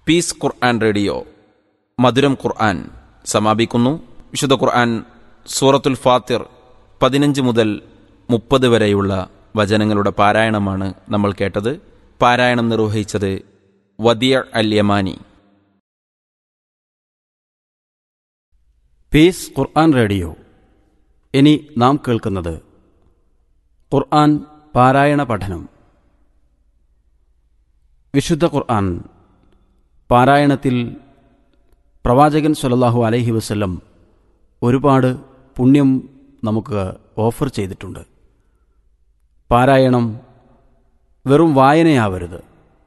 piece ഖുർആൻ radio മധുരം ഖുർആൻ സമാപിക്കുന്നു വിശുദ്ധ ഖുർആൻ സൂറത്തുൽ ഫാത്തിർ പതിനഞ്ച് മുതൽ മുപ്പത് വരെയുള്ള വചനങ്ങളുടെ പാരായണമാണ് നമ്മൾ കേട്ടത് പാരായണം നിർവഹിച്ചത് വദിയ അൽ യമാനി പീസ് ഖുർആൻ റേഡിയോ ഇനി നാം കേൾക്കുന്നത് ഖുർആൻ പാരായണ പഠനം വിശുദ്ധ ഖുർആൻ പാരായണത്തിൽ പ്രവാചകൻ സല്ലല്ലാഹു അലൈഹി വസല്ലം ഒരുപാട് പുണ്യം നമുക്ക് ഓഫർ ചെയ്തിട്ടുണ്ട് പാരായണം വെറും വായനയാവരുത്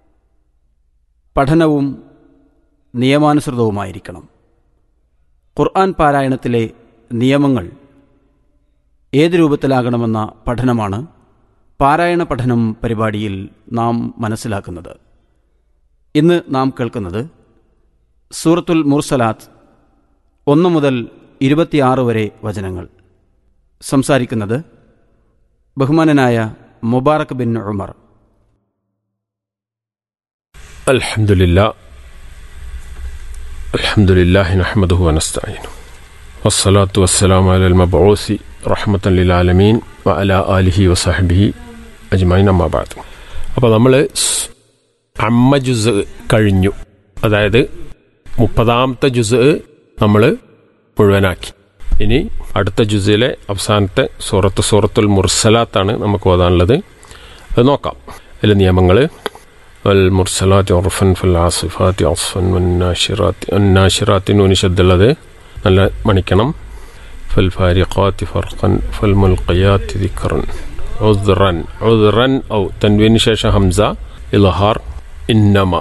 പഠനവും നിയമാനുസൃതവുമായിരിക്കണം ഖുർആൻ പാരായണത്തിലെ നിയമങ്ങൾ ഏത് രൂപത്തിലാകണമെന്ന പഠനമാണ് പാരായണ പഠനം പരിപാടിയിൽ നാം മനസ്സിലാക്കുന്നത് ഇന്ന് നാം കേൾക്കുന്നത് സൂറത്തുൽ മുർസലാത്ത് ഒന്ന് മുതൽ ഇരുപത്തിയാറ് വരെ വചനങ്ങൾ സംസാരിക്കുന്നത് ബഹുമാനനായ മുബാറക് ബിൻ ഉമർ الحمد لله الحمد لله نحمده ونستعينه والصلاة والسلام على المبعوث رحمة للعالمين وعلى آله وصحبه أجمعين أما بعد അപ്പോൾ നമ്മൾ അമ്മ ജുസ് കഴിഞ്ഞു അതായത് മുപ്പതാമത്തെ ജുസ് നമ്മൾ മുഴുവനാക്കി ഇനി അടുത്ത ജുസിലെ അവസാനത്തെ സൂറത്ത് സൂറത്തുൽ മുർസലാത്താണ് നമുക്ക് ഓതാനുള്ളത് അത് നോക്കാം അതിലെ നിയമങ്ങൾ والمرسلات عرفا فالعاصفات عصفا والناشرات الناشرات നൂനി ശബ്ദമുള്ളത് നല്ല മണിക്കണം فالفارقات فرقا فالملقيات ذكرا عذرا عذرا أو تنوين شاشة همزة إظهار إنما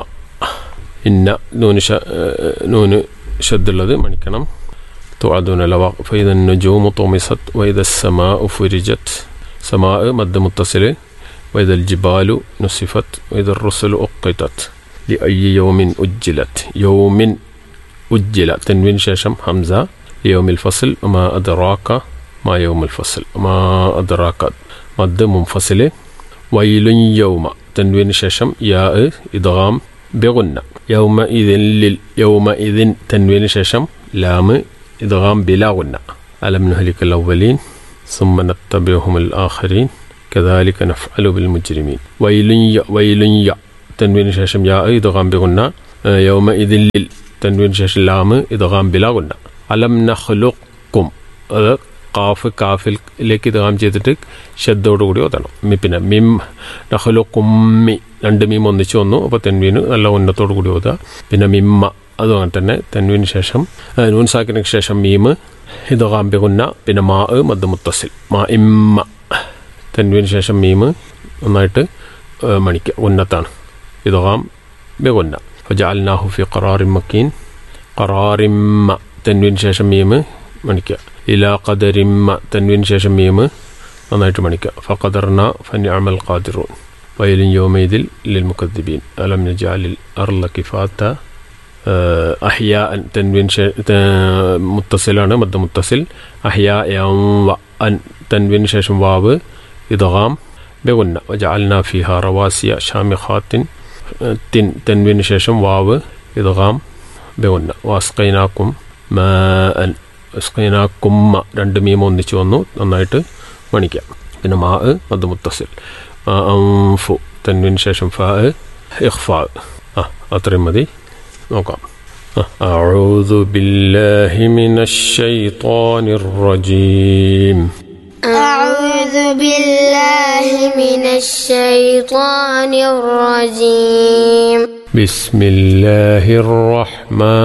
إن نون ش... نون شد الذي മണിക്കണം توعدون لواق فإذا النجوم طمست وإذا السماء فرجت سماء مد متصل وإذا الجبال نصفت وإذا الرسل أقتت لأي يوم أجلت يوم أجل تنوين شاشم همزة ليوم الفصل وما أدراك ما يوم الفصل ما أدراك مد منفصل ويل يوم تنوين شاشم ياء إدغام بغنة يومئذ لل يومئذ تنوين شاشم لام إدغام بلا غنة ألم نهلك الأولين ثم نتبعهم الآخرين كذلك نفعل بالمجرمين ويل ي ويل ي تنوين شاشم يا إدغام بغنى يومئذ لل تنوين شاشم لام إدغام بلا غنى ألم نخلقكم അത് കാഫ് കാഫിലേക്ക് ഇതാം ചെയ്തിട്ട് ശ്രദ്ധയോട് കൂടി ഓതണം മി പിന്നെ മിം നഹലു കുമ്മി രണ്ട് മീം ഒന്നിച്ച് വന്നു അപ്പോൾ തെൻവീന് നല്ല ഉന്നത്തോടു കൂടി ഓതുക പിന്നെ മിമ്മ അതും അങ്ങനെ തന്നെ തെൻവീന് ശേഷം നൂൻ സാക്കിനു ശേഷം മീമ് ഇത് കാമ്പികുന്ന പിന്നെ മാ മദ് മുത്തസിൽ മാ ഇമ്മ തെൻവിന് ശേഷം മീമ് നന്നായിട്ട് മണിക്കുക ഉന്നത്താണ് ഇതൊഹാം ബെഗുന്ന ഫജാൽനാഹു ഫി ഖറാറിം മക്കീൻ ഖറാറിമ്മ തെൻവിന് ശേഷം മീമ് മണിക്കുക ഇലാ ഖദരിമ്മ തെൻവിന് ശേഷം മീമ് നന്നായിട്ട് മണിക്കുക ഫഖദർന ഫനിഅമൽ ഖാദിറൂൻ വയലിൻ യോമൈദിൽ ലിൽ മുക്കദ്ദിബീൻ അലം നജാലിൽ അർല കിഫാത്ത അഹ്യ തെൻവിൻ മുത്തസിലാണ് മദ്ദ മുത്തസിൽ അഹ്യ യം വ അൻ തെൻവിന് ശേഷം വാവ് إدغام بغنة وجعلنا فيها رواسي شامخات تن تنوين شاشم واو إدغام بغنة وأسقيناكم ماء أسقيناكم ما രണ്ട് മീം ഒന്നിച്ച് വന്നു നന്നായിട്ട് മണിക്കാം പിന്നെ മാ അത് മുത്തസിൽ അംഫു തൻവിന് ശേഷം ഫ ഇഖ്ഫാ ആ അത്രയും മതി നോക്കാം أعوذ بالله من الشيطان الرجيم أعوذ بالله من الشيطان الرجيم بسم الله الرحمن